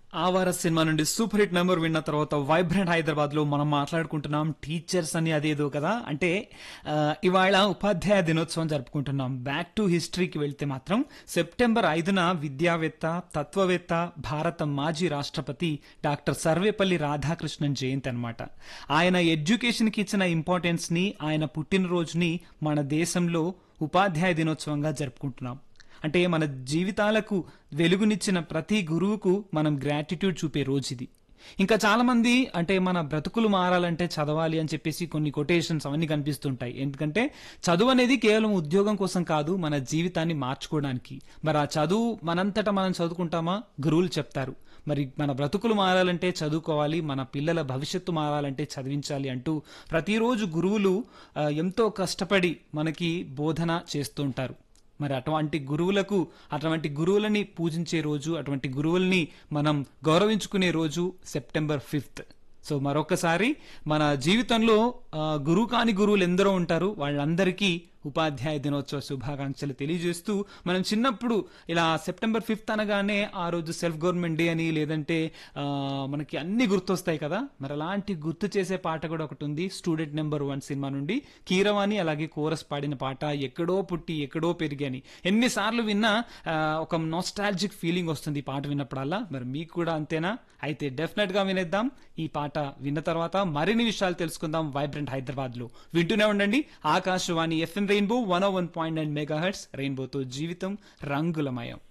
ఆవార సినిమా నుండి super hit number విన్న తర్వాత వైబ్రెంట్ హైదరాబాద్ లో మనం మాట్లాడుకుంటున్నాం టీచర్స్ అని అదేదో కదా అంటే ఆ, ఇవాళ ఉపాధ్యాయ దినోత్సవం జరుపుకుంటున్నాం బ్యాక్ టు హిస్టరీకి వెళ్తే మాత్రం సెప్టెంబర్ ఐదున విద్యావేత్త తత్వవేత్త భారత మాజీ రాష్ట్రపతి డాక్టర్ సర్వేపల్లి రాధాకృష్ణన్ జయంతి అన్నమాట ఆయన ఎడ్యుకేషన్ కి ఇచ్చిన ఇంపార్టెన్స్ ని ఆయన పుట్టినరోజుని మన దేశంలో ఉపాధ్యాయ దినోత్సవంగా జరుపుకుంటున్నాం అంటే మన జీవితాలకు వెలుగునిచ్చిన ప్రతి గురువుకు మనం గ్రాటిట్యూడ్ చూపే రోజు ఇది ఇంకా చాలా మంది అంటే మన బ్రతుకులు మారాలంటే చదవాలి అని చెప్పేసి కొన్ని కొటేషన్స్ అవన్నీ కనిపిస్తుంటాయి ఎందుకంటే చదువు అనేది కేవలం ఉద్యోగం కోసం కాదు మన జీవితాన్ని మార్చుకోవడానికి మరి ఆ చదువు మనంతటా మనం చదువుకుంటామా గురువులు చెప్తారు మరి మన బ్రతుకులు మారాలంటే చదువుకోవాలి మన పిల్లల భవిష్యత్తు మారాలంటే చదివించాలి అంటూ ప్రతిరోజు గురువులు ఆ, ఎంతో కష్టపడి మనకి బోధన చేస్తుంటారు మరి అటువంటి గురువులకు అటువంటి గురువులని పూజించే రోజు అటువంటి గురువుల్ని మనం గౌరవించుకునే రోజు సెప్టెంబర్ ఫిఫ్త్ సో మరొకసారి మన జీవితంలో ఆ, గురువు కాని గురువులు ఎందరో ఉంటారు వాళ్ళందరికీ ఉపాధ్యాయ దినోత్సవ శుభాకాంక్షలు తెలియజేస్తూ మనం చిన్నప్పుడు ఇలా సెప్టెంబర్ ఫిఫ్త్ అనగానే ఆ రోజు సెల్ఫ్ గవర్నమెంట్ డే అని లేదంటే ఆ, మనకి అన్ని గుర్తొస్తాయి కదా మరి అలాంటి గుర్తు చేసే పాట కూడా ఒకటి ఉంది స్టూడెంట్ నెంబర్ వన్ సినిమా నుండి కీరవాణి అలాగే కోరస్ పాడిన పాట ఎక్కడో పుట్టి ఎక్కడో పెరిగి అని ఎన్నిసార్లు విన్నా ఆ, ఒక నాస్టాలజిక్ ఫీలింగ్ వస్తుంది ఈ పాట విన్నప్పుడల్లా మరి మీకు కూడా అంతేనా అయితే డెఫినెట్ గా వినేద్దాం ఈ పాట విన్న తర్వాత మరిన్ని విషయాలు తెలుసుకుందాం వైబ్రెంట్ హైదరాబాద్ లో వింటూనే ఉండండి Akashvani FM rainbow one one point nine megahertz రెయిన్బోతో జీవితం రంగులమయం